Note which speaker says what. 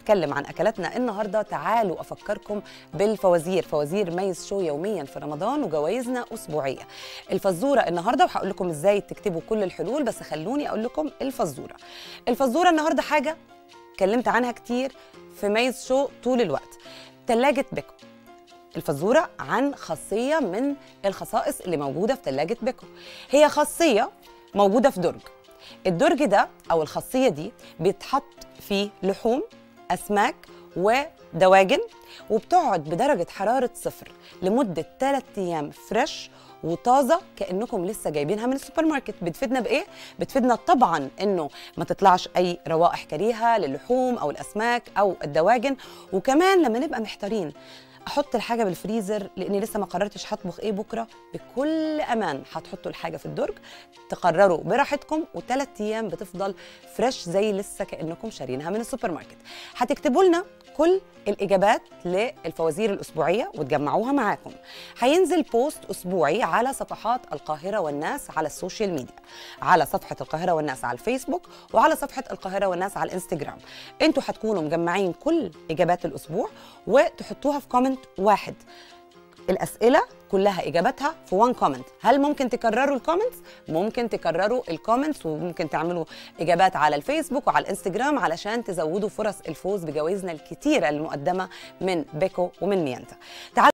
Speaker 1: نتكلم عن اكلاتنا النهارده تعالوا افكركم بالفوازير فوازير ميز شو يوميا في رمضان وجوائزنا اسبوعيه الفزوره النهارده وهقول لكم ازاي تكتبوا كل الحلول بس خلوني اقول لكم الفزوره الفزوره النهارده حاجه اتكلمت عنها كتير في ميز شو طول الوقت ثلاجه بيكو الفزوره عن خاصيه من الخصائص اللي موجوده في ثلاجه بيكو هي خاصيه موجوده في درج الدرج ده او الخاصيه دي بيتحط فيه لحوم اسماك ودواجن وبتقعد بدرجه حراره صفر لمده 3 ايام فريش وطازه كانكم لسه جايبينها من السوبر ماركت بتفيدنا بايه بتفيدنا طبعا انه ما تطلعش اي روائح كريهه للحوم او الاسماك او الدواجن وكمان لما نبقى محتارين احط الحاجه بالفريزر لاني لسه ما قررتش هطبخ ايه بكره بكل امان هتحطوا الحاجه في الدرج تقرروا براحتكم وثلاث ايام بتفضل فريش زي لسه كانكم شارينها من السوبر ماركت هتكتبوا لنا كل الاجابات للفوازير الاسبوعيه وتجمعوها معاكم هينزل بوست اسبوعي على صفحات القاهره والناس على السوشيال ميديا على صفحه القاهره والناس على الفيسبوك وعلى صفحه القاهره والناس على الانستجرام انتوا هتكونوا مجمعين كل اجابات الاسبوع وتحطوها في كومنت واحد الاسئله كلها اجاباتها في وان كومنت هل ممكن تكرروا الكومنتس ممكن تكرروا الكومنتس وممكن تعملوا اجابات على الفيسبوك وعلى الانستجرام علشان تزودوا فرص الفوز بجوائزنا الكتيره المقدمه من بيكو ومن ميانتا تعالوا